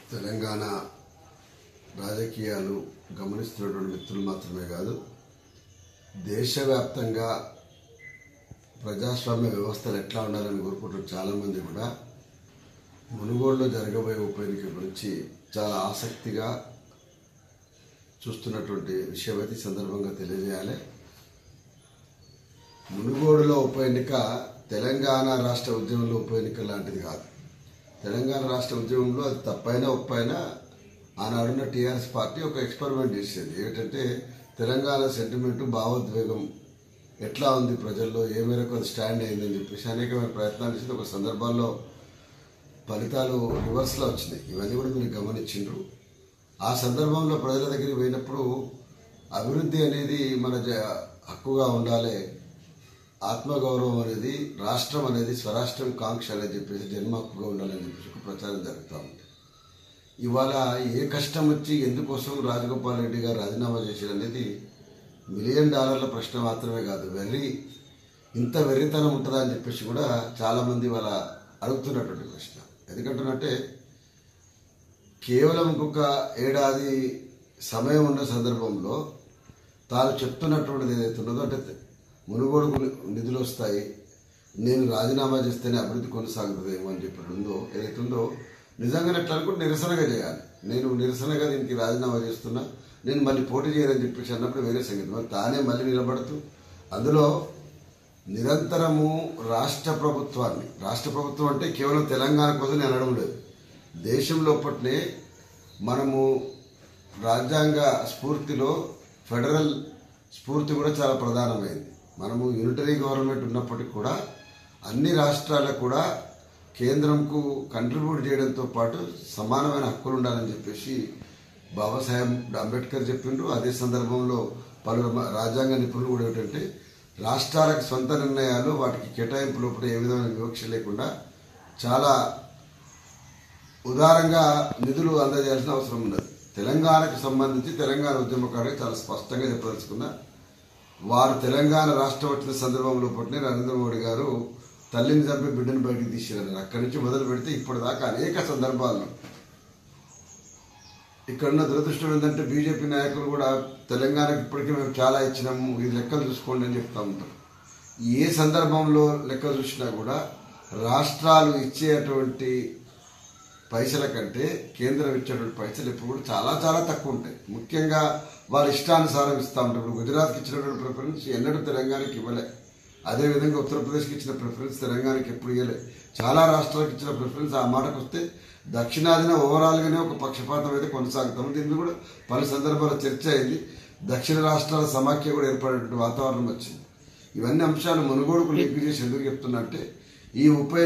తెలంగాణ రాజకీయాలు గమనిస్తున్నటువంటి మిత్రులు మాత్రమే కాదు దేశవ్యాప్తంగా ప్రజాస్వామ్య వ్యవస్థలు ఎట్లా ఉండాలని కోరుకుంటున్న చాలామంది కూడా మునుగోడులో జరగబోయే ఉప ఎన్నిక గురించి చాలా ఆసక్తిగా చూస్తున్నటువంటి విషయం అయితే ఈ సందర్భంగా తెలియజేయాలి మునుగోడులో ఉప ఎన్నిక తెలంగాణ రాష్ట్ర ఉద్యమంలో ఉప ఎన్నిక లాంటిది కాదు తెలంగాణ రాష్ట్ర ఉద్యమంలో అది తప్పైనా ఒప్పైనా ఆనాడున్న టీఆర్ఎస్ పార్టీ ఒక ఎక్స్పెరిమెంట్ చేసేది ఏంటంటే తెలంగాణ సెంటిమెంట్ భావోద్వేగం ఎట్లా ఉంది ప్రజల్లో ఏ మేరకు అది స్టాండ్ అయిందని చెప్పేసి అనేకమైన ప్రయత్నాలు చేసి ఒక సందర్భాల్లో ఫలితాలు రివర్స్లో వచ్చినాయి ఇవన్నీ కూడా మీరు గమనించిండ్రు ఆ సందర్భంలో ప్రజల దగ్గరికి పోయినప్పుడు అభివృద్ధి అనేది మన జ- హక్కుగా ఉండాలి ఆత్మగౌరవం అనేది రాష్ట్రం అనేది స్వరాష్ట్రం కాంక్ష అని చెప్పేసి జన్మ హక్కుగా ఉండాలని చెప్పేసి ఒక ప్రచారం జరుగుతూ ఉంది ఇవాళ ఏ కష్టం వచ్చి ఎందుకోసం రాజగోపాల్ రెడ్డి గారు రాజీనామా చేశారు అనేది మిలియన్ డాలర్ల ప్రశ్న మాత్రమే కాదు వెర్రి ఇంత వెర్రితనం ఉంటుందా అని చెప్పేసి కూడా చాలామంది వాళ్ళ అడుగుతున్నటువంటి ప్రశ్న ఎందుకంటున్నట్టే కేవలం ఇంకొక ఏడాది సమయం ఉన్న సందర్భంలో తాను చెప్తున్నటువంటిది ఏదైతే ఉన్నదో అంటే మునుగోడుకు నిధులు వస్తాయి నేను రాజీనామా చేస్తేనే అభివృద్ధి కొనసాగుతుందేమో అని చెప్పి ఉందో ఏదైతే ఉందో నిజంగానే అట్లా అనుకుంటే నిరసనగా చేయాలి నేను నిరసనగా దీనికి రాజీనామా చేస్తున్నా నేను మళ్ళీ పోటీ చేయనని చెప్పేసి అన్నప్పుడు వేరే సంగతి మరి తానే మళ్ళీ నిలబడుతూ అందులో నిరంతరము రాష్ట్ర ప్రభుత్వాన్ని రాష్ట్ర ప్రభుత్వం అంటే కేవలం తెలంగాణ కోసం నేను అనడం లేదు దేశంలో పట్నే మనము రాజ్యాంగ స్ఫూర్తిలో ఫెడరల్ స్ఫూర్తి కూడా చాలా ప్రధానమైంది మనము యూనిటరీ గవర్నమెంట్ ఉన్నప్పటికీ కూడా అన్ని రాష్ట్రాలకు కూడా కేంద్రంకు కంట్రిబ్యూట్ చేయడంతో పాటు సమానమైన హక్కులు ఉండాలని చెప్పేసి బాబాసాహెబ్ అంబేద్కర్ చెప్పిండ్రు అదే సందర్భంలో పలువురు మ- రాజ్యాంగ నిపుణులు కూడా ఏమిటంటే రాష్ట్రాలకు సొంత నిర్ణయాలు వాటికి కేటాయింపు లోపల ఏ విధమైన వివక్ష లేకుండా చాలా ఉదారంగా నిధులు అందజేయాల్సిన అవసరం ఉన్నది తెలంగాణకు సంబంధించి తెలంగాణ ఉద్యమకారులు చాలా స్పష్టంగా చెప్పదలుచుకున్నా వారు తెలంగాణ రాష్ట్రం వచ్చిన సందర్భంలో పుట్టిన నరేంద్ర మోడీ గారు తల్లిని చంపి బిడ్డను బయటికి తీసినారు అక్కడి నుంచి మొదలు పెడితే ఇప్పటిదాకా అనేక సందర్భాల్లో ఇక్కడున్న దురదృష్టం ఏంటంటే బీజేపీ నాయకులు కూడా తెలంగాణకు ఇప్పటికీ మేము చాలా ఇచ్చినాము ఇది లెక్కలు చూసుకోండి అని చెప్తా ఉంటారు ఏ సందర్భంలో లెక్క చూసినా కూడా రాష్ట్రాలు ఇచ్చేటువంటి పైసల కంటే కేంద్రం ఇచ్చేటువంటి పైసలు ఎప్పుడు కూడా చాలా చాలా తక్కువ ఉంటాయి ముఖ్యంగా వాళ్ళ ఇష్టానుసారం ఇస్తా ఉంటారు ఇప్పుడు గుజరాత్కి ఇచ్చినటువంటి ప్రిఫరెన్స్ ఎన్నడూ తెలంగాణకి ఇవ్వలే అదేవిధంగా ఉత్తరప్రదేశ్కి ఇచ్చిన ప్రిఫరెన్స్ తెలంగాణకి ఎప్పుడు ఇవ్వలే చాలా రాష్ట్రాలకు ఇచ్చిన ప్రిఫరెన్స్ ఆ మాటకు వస్తే దక్షిణాదిన ఓవరాల్గానే ఒక పక్షపాతం అయితే కొనసాగుతాము దీని కూడా పలు సందర్భాల్లో చర్చ అయింది దక్షిణ రాష్ట్రాల సమాఖ్య కూడా ఏర్పడేటువంటి వాతావరణం వచ్చింది ఇవన్నీ అంశాలు మునుగోడుకు లింక్ చేసి ఎందుకు చెప్తున్నా అంటే ఈ ఉప